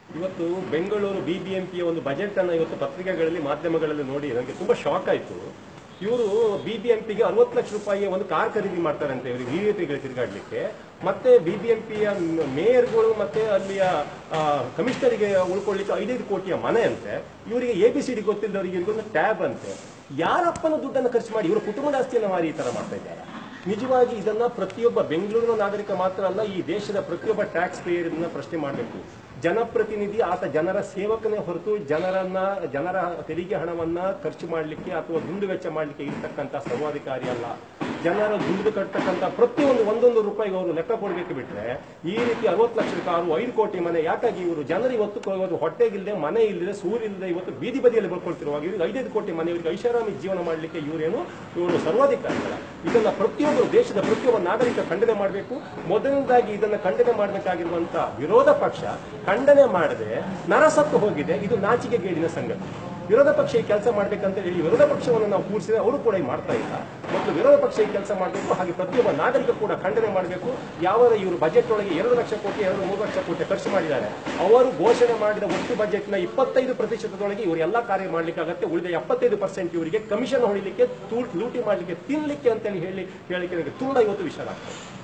ಇವತ್ತು ಬೆಂಗಳೂರು ಬಿಬಿಎಂಪಿಯ ಒಂದು ಬಜೆಟ್ ಅನ್ನ ಇವತ್ತು ಪತ್ರಿಕೆಗಳಲ್ಲಿ ಮಾಧ್ಯಮಗಳಲ್ಲಿ ನೋಡಿ ನನಗೆ ತುಂಬಾ ಶಾಕ್ ಆಯ್ತು ಇವರು ಬಿಬಿಎಂಪಿಗೆ ಅರವತ್ತು ಲಕ್ಷ ರೂಪಾಯಿಯ ಒಂದು ಕಾರ್ ಖರೀದಿ ಮಾಡ್ತಾರಂತೆ ಇವರಿಗೆ ವಿವಿಪಿಗಳು ತಿರುಗಾಡ್ಲಿಕ್ಕೆ ಮತ್ತೆ ಬಿಬಿಎಂಪಿಯ ಮೇಯರ್ಗಳು ಮತ್ತೆ ಅಲ್ಲಿಯ ಆ, ಕಮಿಷನರಿಗೆ ಉಳ್ಕೊಳ್ಳಿಕ್ಕೆ ಐದೈದು ಕೋಟಿಯ ಮನೆ ಅಂತೆ ಇವರಿಗೆ ಎ ಬಿ ಸಿ ಡಿ ಗೊತ್ತಿಲ್ಲದವರಿಗೆ ಒಂದು ಟ್ಯಾಬ್ ಅಂತೆ ಯಾರಪ್ಪನ ದುಡ್ಡನ್ನು ಖರ್ಚು ಮಾಡಿ ಇವರು ಕುಟುಂಬದ ಆಸ್ತಿಯನ್ನು ಮಾರಿ ಈ ತರ ಮಾಡ್ತಾ ಇದ್ದಾರೆ ನಿಜವಾಗಿ ಇದನ್ನ ಪ್ರತಿಯೊಬ್ಬ ಬೆಂಗಳೂರಿನ ನಾಗರಿಕ ಮಾತ್ರ ಅಲ್ಲ ಈ ದೇಶದ ಪ್ರತಿಯೊಬ್ಬ ಟ್ಯಾಕ್ಸ್ ಪೇಯರ್ ಇದನ್ನ ಪ್ರಶ್ನೆ ಮಾಡಬೇಕು ಜನಪ್ರತಿನಿಧಿ ಆತ ಜನರ ಸೇವಕನೇ ಹೊರತು ಜನರನ್ನ ಜನರ ತೆರಿಗೆ ಹಣವನ್ನ ಖರ್ಚು ಮಾಡಲಿಕ್ಕೆ ಅಥವಾ ದುಂದು ವೆಚ್ಚ ಮಾಡಲಿಕ್ಕೆ ಇರ್ತಕ್ಕಂಥ ಸರ್ವಾಧಿಕಾರಿ ಅಲ್ಲ ಜನರ ದುಡ್ಡು ಕಟ್ಟತಕ್ಕಂಥ ಪ್ರತಿಯೊಂದು ಒಂದೊಂದು ರೂಪಾಯಿಗೆ ಅವರು ಲೆಕ್ಕ ಕೊಡಬೇಕು ಬಿಟ್ರೆ ಈ ರೀತಿ ಅರವತ್ತು ಲಕ್ಷ ಕಾರು ಐದು ಕೋಟಿ ಮನೆ ಯಾಕಾಗಿ ಇವರು ಜನರು ಇವತ್ತು ಕೊ- ಇವತ್ತು ಹೊಟ್ಟೆಗಿಲ್ಲದೆ ಮನೆ ಇಲ್ಲದೆ ಸೂರಿಲ್ಲದೆ ಇವತ್ತು ಬೀದಿ ಬದಿಯಲ್ಲಿ ಬರ್ಕೊಳ್ತಿರುವಾಗ ಇವ್ರಿಗೆ ಐದೈದು ಕೋಟಿ ಮನೆ ಇವರಿಗೆ ಐಷಾರಾಮಿ ಜೀವನ ಮಾಡಲಿಕ್ಕೆ ಇವರೇನು ಇವರು ಸರ್ವಾಧಿಕಾರಿಗಳ ಇದನ್ನ ಪ್ರತಿಯೊಬ್ಬರು ದೇಶದ ಪ್ರತಿಯೊಬ್ಬ ನಾಗರಿಕ ಖಂಡನೆ ಮಾಡಬೇಕು ಮೊದಲನೇದಾಗಿ ಇದನ್ನ ಖಂಡನೆ ಮಾಡಬೇಕಾಗಿರುವಂತ ವಿರೋಧ ಪಕ್ಷ ಖಂಡನೆ ಮಾಡದೆ ನರಸತ್ತು ಹೋಗಿದೆ ಇದು ನಾಚಿಕೆಗೇಡಿನ ಸಂಗತಿ ವಿರೋಧ ಪಕ್ಷ ಈ ಕೆಲಸ ಮಾಡ್ಬೇಕಂತ ಹೇಳಿ ವಿರೋಧ ಪಕ್ಷವನ್ನು ನಾವು ಕೂರಿಸಿದ್ರೆ ಅವರು ಕೂಡ ಈ ಮಾಡ್ತಾ ಇಲ್ಲ ಮತ್ತು ವಿರೋಧ ಪಕ್ಷ ಈ ಕೆಲಸ ಮಾಡಬೇಕು ಹಾಗೆ ಪ್ರತಿಯೊಬ್ಬ ನಾಗರಿಕ ಕೂಡ ಖಂಡನೆ ಮಾಡಬೇಕು ಯಾವ ಇವರು ಬಜೆಟ್ ಒಳಗೆ ಎರಡು ಲಕ್ಷ ಕೋಟಿ ಎರಡು ಮೂರು ಲಕ್ಷ ಕೋಟಿ ಖರ್ಚು ಮಾಡಿದ್ದಾರೆ ಅವರು ಘೋಷಣೆ ಮಾಡಿದ ಒಟ್ಟು ಬಜೆಟ್ನ ಇಪ್ಪತ್ತೈದು ಪ್ರತಿಶತದೊಳಗೆ ಇವರು ಎಲ್ಲ ಕಾರ್ಯ ಮಾಡ್ಲಿಕ್ಕೆ ಆಗತ್ತೆ ಉಳಿದ ಎಪ್ಪತ್ತೈದು ಪರ್ಸೆಂಟ್ ಇವರಿಗೆ ಕಮಿಷನ್ ಹೊಡಿಲಿಕ್ಕೆ ತೂ- ಲೂಟಿ ಮಾಡಲಿಕ್ಕೆ ತಿನ್ಲಿಕ್ಕೆ ಅಂತೇಳಿ ಹೇಳಿ ಹೇಳಿಕ್ಕೆ ನನಗೆ ತುಂಬಾ ಇವತ್ತು ವಿಷಾದ ಆಗ್ತದೆ